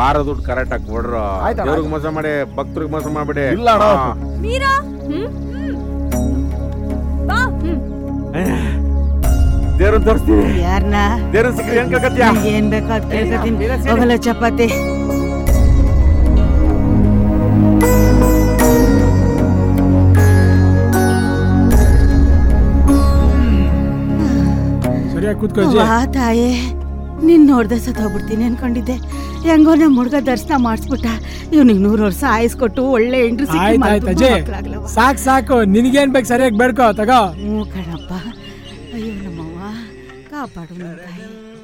ವಾರ ದುಡ್ಡು ಕರೆಕ್ಟ್ ಆಗಿ ಕೊಡ್ರು ಆಯ್ತಣ್ಣ, ದೇವ್ರಿಗೆ ಮೋಸ ಮಾಡಿ ಭಕ್ತರಿಗೆ ಮೋಸ ಮಾಡ್ಬಿಡಿ ಇಲ್ಲ ಅಣ್ಣ. ಹಾ. ಮೀರಾ ಹ್ಮ್ ಹ್ಮ್. ಬಾ ಹ್ಮ್ ದೇವ್ರನ್ನ ತೋರಿಸ್ತೀವಿ ಯಾರನ್ನ ದೇವ್ರ ಸಿಕ್ಕರೆ ಏನ್ ಕೇಳ್ಕತ್ಯಾ ಏನ್ ಬೇಕೋ ಅದ್ ಕೇಳ್ಕೊತೀನಿ ಹೋಗಲ್ಲ ಚಪಾತಿ ಸರಿಯಾಗಿ ಕೂತ್ಕೊಳ್ಜಿ ವಾ ತಾಯೇ ನಿನ್ ನೋಡ್ದೆ ಸತ್ ಹೋಗ್ಬಿಡ್ತೀನಿ ಅನ್ಕೊಂಡಿದ್ದೆ ಹೆಂಗೋ ನಮ್ಮ ಹುಡ್ಗ ದರ್ಶನ ಮಾಡಿಸ್ಬಿಟ್ಟ ಇವ್ನಿಗೆ ನೂರು ವರ್ಷ ಆಯಸ್ಕೊಟ್ಟು ಒಳ್ಳೆ ಹೆಂಡ್ರು ಸಿಕ್ಕಿ ಆಯ್ತು ಮಲ್ತು ಆಯ್ತು ಅಜ್ಜಿ ಮಕ್ಳಾಗ್ಲವ. ಸಾಕು ಸಾಕು ನಿನಗೇನ್ ಬೇಕು ಸರಿಯಾಗಿ ಬೇಡ್ಕೋ ತಗೋ ಹ್ಞೂ ಕಣಪ್ಪ ಅಯ್ಯೋ ನಮ್ಮವ್ವ ಕಾಪಾಡು ನನ್ನ ತಾಯಿ